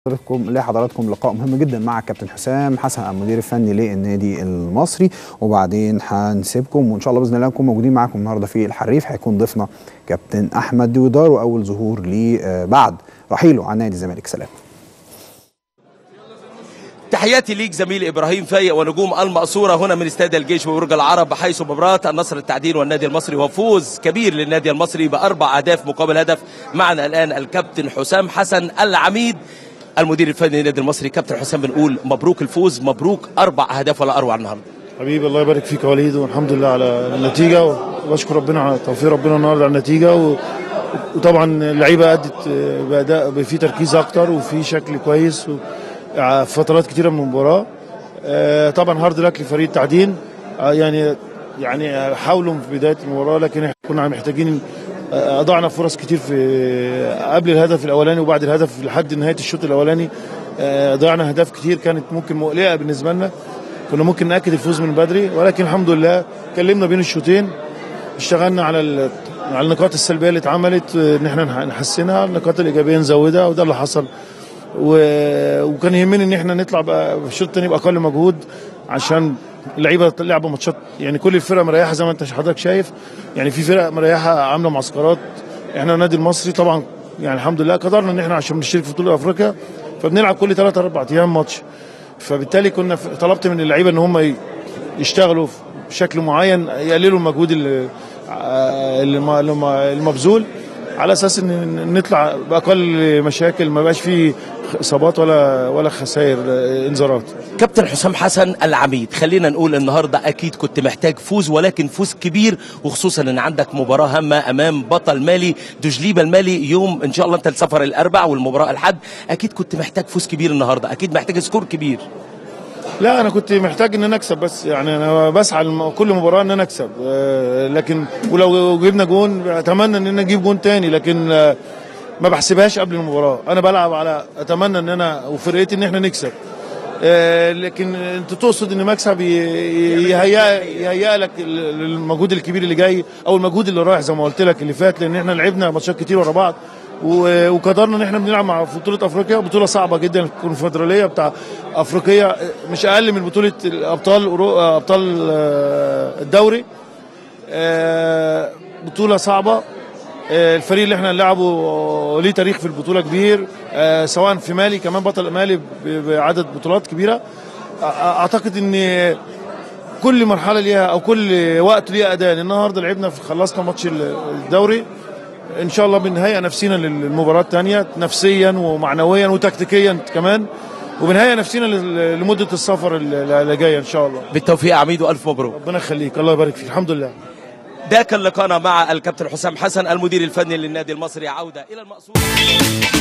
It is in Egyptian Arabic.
حضراتكم لحضراتكم لقاء مهم جدا مع الكابتن حسام حسن المدير الفني للنادي المصري وبعدين هنسيبكم وان شاء الله باذن الله نكون موجودين معاكم النهارده في الحريف هيكون ضيفنا كابتن احمد ديودار واول ظهور ليه بعد رحيله عن نادي الزمالك سلام تحياتي ليك زميلي ابراهيم فايق ونجوم المقصوره هنا من استاد الجيش وبرج العرب حيث مباراه النصر التعدين والنادي المصري وفوز كبير للنادي المصري باربع اهداف مقابل هدف معنا الان الكابتن حسام حسن العميد المدير الفني للنادي المصري كابتن حسام بنقول مبروك الفوز مبروك اربع اهداف ولا اروع النهارده حبيبي الله يبارك فيك يا وليد والحمد لله على النتيجه واشكر ربنا على توفيق ربنا النهارده على النتيجه و... وطبعا اللعيبه ادت باداء في تركيز اكتر وفي شكل كويس و... في فترات كتيره من المباراه طبعا هارد لك لفريق التعدين يعني يعني حاولوا في بدايه المباراه لكن احنا كنا محتاجين اضعنا فرص كتير في قبل الهدف الاولاني وبعد الهدف لحد نهايه الشوط الاولاني ضيعنا اهداف كتير كانت ممكن مقلقه بالنسبه لنا كنا ممكن ناكد الفوز من بدري ولكن الحمد لله كلمنا بين الشوطين اشتغلنا على على النقاط السلبيه اللي اتعملت ان احنا نحسنها النقاط الايجابيه نزودها وده اللي حصل و... وكان يهمني ان احنا نطلع بقى في الشوط الثاني باقل مجهود عشان اللعيبه لعبوا ماتشات يعني كل الفرق مريحه زي ما انت حضرتك شايف يعني في فرق مريحه عامله معسكرات احنا النادي المصري طبعا يعني الحمد لله قدرنا ان احنا عشان نشترك في بطوله افريقيا فبنلعب كل ثلاث اربع ايام ماتش فبالتالي كنا طلبت من اللعيبه ان هم يشتغلوا بشكل معين يقللوا المجهود المبذول على اساس ان نطلع باقل مشاكل ما بقاش فيه اصابات ولا ولا خسائر انذارات كابتن حسام حسن العميد خلينا نقول النهارده اكيد كنت محتاج فوز ولكن فوز كبير وخصوصا ان عندك مباراه هامه امام بطل مالي دجليبه المالي يوم ان شاء الله انت السفر الاربع والمباراه الحد اكيد كنت محتاج فوز كبير النهارده اكيد محتاج سكور كبير لا انا كنت محتاج ان انا اكسب بس يعني انا بسعى كل مباراه ان انا اكسب لكن ولو جبنا جون اتمنى ان انا اجيب جون تاني لكن ما بحسبهاش قبل المباراه انا بلعب على اتمنى ان انا وفرقتي ان احنا نكسب لكن انت تقصد ان مكسب يهيئ يهيئ لك المجهود الكبير اللي جاي او المجهود اللي رايح زي ما قلت لك اللي فات لان احنا لعبنا ماتشات كتير ورا بعض وقدرنا ان احنا بنلعب مع بطوله افريقيا بطوله صعبه جدا الكونفدراليه بتاع افريقيا مش اقل من بطوله ابطال ابطال الدوري بطوله صعبه الفريق اللي احنا نلعبه ليه تاريخ في البطوله كبير سواء في مالي كمان بطل مالي بعدد بطولات كبيره اعتقد ان كل مرحله ليها او كل وقت ليها اداء النهارده لعبنا خلصنا ماتش الدوري ان شاء الله بنهيئ نفسينا للمباراه الثانيه نفسيا ومعنويا وتكتيكيا كمان وبنهيئ نفسنا لمده السفر اللي جايه ان شاء الله بالتوفيق يا عميد والف مبروك ربنا يخليك الله يبارك فيك الحمد لله ده كان لقاءنا مع الكابتن حسام حسن المدير الفني للنادي المصري عوده الى المقصود